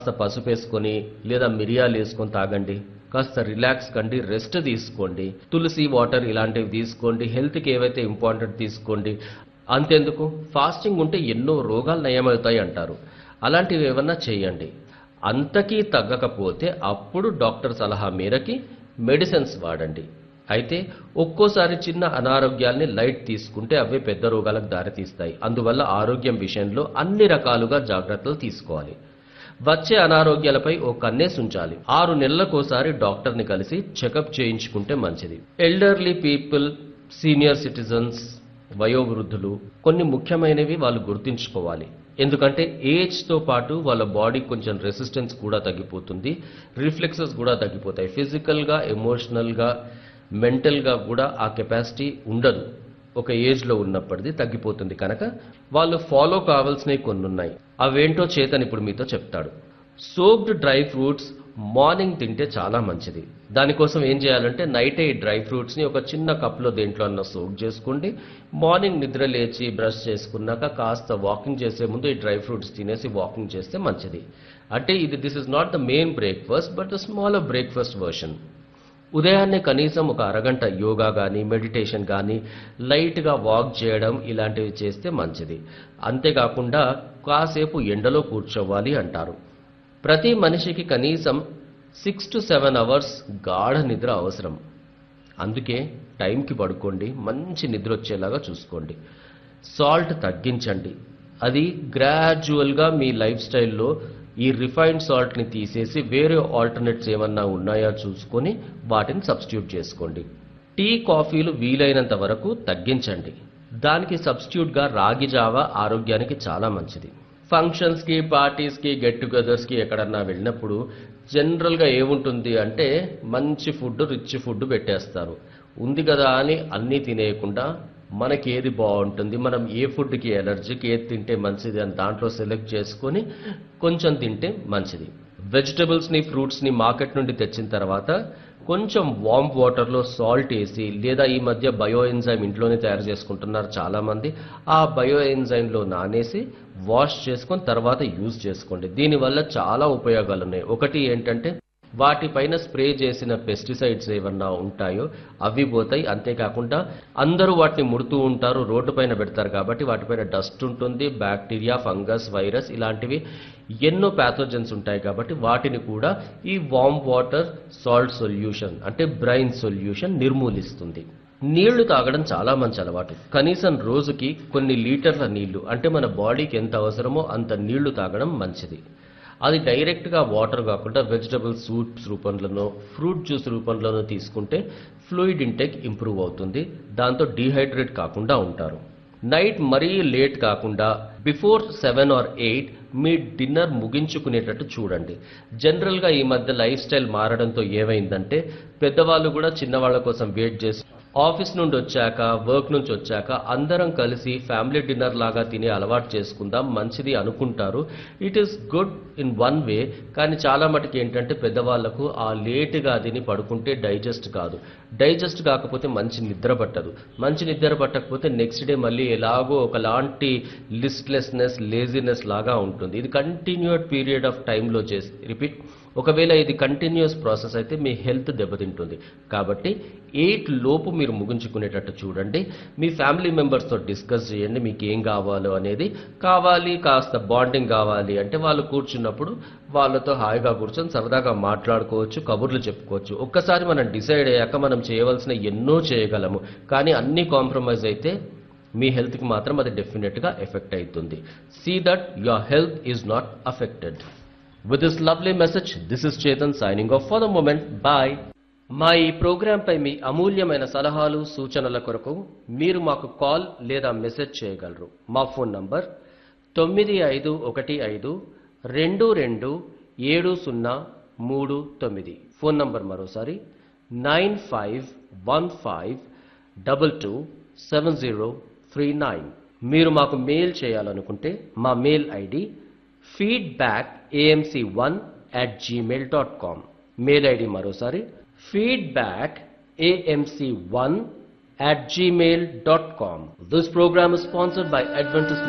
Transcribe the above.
కాస్త పసుపు వేసుకొని లేదా మిరియాలు వేసుకొని తాగండి కాస్త రిలాక్స్ కండి రెస్ట్ తీసుకోండి తులసి వాటర్ ఇలాంటివి తీసుకోండి హెల్త్కి ఏవైతే ఇంపార్టెంట్ తీసుకోండి అంతెందుకు ఫాస్టింగ్ ఉంటే ఎన్నో రోగాలు నయమవుతాయి అంటారు అలాంటివి ఏమన్నా చేయండి అంతకీ తగ్గకపోతే అప్పుడు డాక్టర్ సలహా మేరకి మెడిసిన్స్ వాడండి అయితే ఒక్కోసారి చిన్న అనారోగ్యాల్ని లైట్ తీసుకుంటే అవే పెద్ద రోగాలకు దారితీస్తాయి అందువల్ల ఆరోగ్యం విషయంలో అన్ని రకాలుగా జాగ్రత్తలు తీసుకోవాలి వచ్చే అనారోగ్యాలపై ఓ కన్నేసి ఉంచాలి ఆరు నెలలకోసారి డాక్టర్ని కలిసి చెకప్ చేయించుకుంటే మంచిది ఎల్డర్లీ పీపుల్ సీనియర్ సిటిజన్స్ వయోవృద్ధులు కొన్ని ముఖ్యమైనవి వాళ్ళు గుర్తుంచుకోవాలి ఎందుకంటే ఏజ్తో పాటు వాళ్ళ బాడీ కొంచెం రెసిస్టెన్స్ కూడా తగ్గిపోతుంది రిఫ్లెక్సెస్ కూడా తగ్గిపోతాయి ఫిజికల్గా ఎమోషనల్గా మెంటల్గా కూడా ఆ కెపాసిటీ ఉండదు ఒక ఏజ్లో ఉన్నప్పటిది తగ్గిపోతుంది కనుక వాళ్ళు ఫాలో కావాల్సినవి కొన్ని ఉన్నాయి అవేంటో చేతన్ ఇప్పుడు మీతో చెప్తాడు సోప్డ్ డ్రై ఫ్రూట్స్ మార్నింగ్ తింటే చాలా మంచిది దానికోసం ఏం చేయాలంటే నైటే ఈ డ్రై ఫ్రూట్స్ని ఒక చిన్న కప్లో దేంట్లో అన్న సోక్ చేసుకోండి మార్నింగ్ నిద్ర లేచి బ్రష్ చేసుకున్నాక కాస్త వాకింగ్ చేసే ముందు ఈ డ్రై ఫ్రూట్స్ తినేసి వాకింగ్ చేస్తే మంచిది అంటే ఇది this is not the main breakfast but the smaller breakfast version ఉదయాన్నే కనీసం ఒక అరగంట యోగా కానీ మెడిటేషన్ కానీ లైట్గా వాక్ చేయడం ఇలాంటివి చేస్తే మంచిది అంతేకాకుండా కాసేపు ఎండలో కూర్చోవాలి అంటారు ప్రతి మనిషికి కనీసం సిక్స్ టు సెవెన్ అవర్స్ గాఢ నిద్ర అవసరం అందుకే టైంకి పడుకోండి మంచి నిద్ర వచ్చేలాగా చూసుకోండి సాల్ట్ తగ్గించండి అది గ్రాడ్యువల్గా మీ లైఫ్ స్టైల్లో ఈ రిఫైన్డ్ సాల్ట్ని తీసేసి వేరే ఆల్టర్నేట్స్ ఏమన్నా ఉన్నాయా చూసుకొని వాటిని సబ్స్టిట్యూట్ చేసుకోండి టీ కాఫీలు వీలైనంత వరకు తగ్గించండి దానికి సబ్స్టిట్యూట్గా రాగి జావా ఆరోగ్యానికి చాలా మంచిది ఫంక్షన్స్కి పార్టీస్కి గెట్ టుగెదర్స్కి ఎక్కడన్నా వెళ్ళినప్పుడు జనరల్గా ఏముంటుంది అంటే మంచి ఫుడ్ రిచ్ ఫుడ్ పెట్టేస్తారు ఉంది కదా అని అన్నీ తినేయకుండా మనకి ఏది బాగుంటుంది మనం ఏ ఫుడ్కి ఎలర్జీకి ఏది తింటే మంచిది అని దాంట్లో సెలెక్ట్ చేసుకొని కొంచెం తింటే మంచిది వెజిటబుల్స్ని ఫ్రూట్స్ని మార్కెట్ నుండి తెచ్చిన తర్వాత కొంచెం వామ్ వాటర్లో సాల్ట్ వేసి లేదా ఈ మధ్య బయో ఎంజైమ్ ఇంట్లోనే తయారు చేసుకుంటున్నారు చాలామంది ఆ బయో ఎంజైమ్లో నానేసి వాష్ చేసుకొని తర్వాత యూజ్ చేసుకోండి దీనివల్ల చాలా ఉపయోగాలు ఉన్నాయి ఒకటి ఏంటంటే వాటిపైన స్ప్రే చేసిన పెస్టిసైడ్స్ ఏమన్నా ఉంటాయో అవి పోతాయి అంతేకాకుండా అందరూ వాటిని ముడుతూ ఉంటారు రోడ్డు పైన పెడతారు కాబట్టి వాటిపైన డస్ట్ ఉంటుంది బ్యాక్టీరియా ఫంగస్ వైరస్ ఇలాంటివి ఎన్నో ప్యాథోజన్స్ ఉంటాయి కాబట్టి వాటిని కూడా ఈ వామ్ వాటర్ సాల్ట్ సొల్యూషన్ అంటే బ్రైన్ సొల్యూషన్ నిర్మూలిస్తుంది నీళ్లు తాగడం చాలా మంచి అలవాటు కనీసం రోజుకి కొన్ని లీటర్ల నీళ్లు అంటే మన బాడీకి ఎంత అవసరమో అంత నీళ్లు తాగడం మంచిది అది డైరెక్ట్గా వాటర్ కాకుండా వెజిటబుల్ సూప్స్ రూపంలోనో ఫ్రూట్ జ్యూస్ రూపంలోనో తీసుకుంటే ఫ్లూయిడ్ ఇంటెక్ ఇంప్రూవ్ అవుతుంది దాంతో డీహైడ్రేట్ కాకుండా ఉంటారు నైట్ మరీ లేట్ కాకుండా బిఫోర్ సెవెన్ ఆర్ ఎయిట్ మీ డిన్నర్ ముగించుకునేటట్టు చూడండి జనరల్గా ఈ మధ్య లైఫ్ స్టైల్ మారడంతో ఏమైందంటే పెద్దవాళ్ళు కూడా చిన్నవాళ్ళ కోసం వెయిట్ చేసి ఆఫీస్ నుండి వచ్చాక వర్క్ నుంచి వచ్చాక అందరం కలిసి ఫ్యామిలీ డిన్నర్ లాగా తినే అలవాటు చేసుకుందాం మంచిది అనుకుంటారు it is good in one way కానీ చాలా మటుకు ఏంటంటే పెద్దవాళ్లకు ఆ లేటుగా తిని పడుకుంటే డైజెస్ట్ కాదు డైజెస్ట్ కాకపోతే మంచి నిద్ర పట్టదు మంచి నిద్ర పట్టకపోతే నెక్స్ట్ డే మళ్ళీ ఎలాగో ఒకలాంటి లిస్ట్లెస్నెస్ లేజినెస్ లాగా ఉంటుంది ఇది కంటిన్యూడ్ పీరియడ్ ఆఫ్ టైంలో చేసి రిపీట్ ఒకవేళ ఇది కంటిన్యూస్ ప్రాసెస్ అయితే మీ హెల్త్ దెబ్బతింటుంది కాబట్టి ఎయిట్ లోపు మీరు ముగించుకునేటట్టు చూడండి మీ ఫ్యామిలీ మెంబర్స్తో డిస్కస్ చేయండి మీకు ఏం కావాలో అనేది కావాలి కాస్త బాండింగ్ కావాలి అంటే వాళ్ళు కూర్చున్నప్పుడు వాళ్ళతో హాయిగా కూర్చొని సరదాగా మాట్లాడుకోవచ్చు కబుర్లు చెప్పుకోవచ్చు ఒక్కసారి మనం డిసైడ్ అయ్యాక మనం చేయవలసిన ఎన్నో చేయగలము కానీ అన్ని కాంప్రమైజ్ అయితే మీ హెల్త్కి మాత్రం అది డెఫినెట్గా ఎఫెక్ట్ అవుతుంది see that your health is not affected with this lovely message this is Chetan signing off for the moment bye మా ఈ ప్రోగ్రాంపై మీ అమూల్యమైన సలహాలు సూచనల కొరకు మీరు మాకు కాల్ లేదా మెసేజ్ చేయగలరు మా ఫోన్ నంబర్ తొమ్మిది ఐదు ఒకటి ఐదు రెండు రెండు ఏడు సున్నా మూడు తొమ్మిది ఫోన్ నంబర్ మరోసారి nine five one five double two seven zero three nine మీరు మాకు మెయిల్ చేయాలనుకుంటే మా mail ID feedback AMC one at Gmail dot com mail ID మరోసారి feedback AMC one at gmail.com. This program is sponsored by Adventist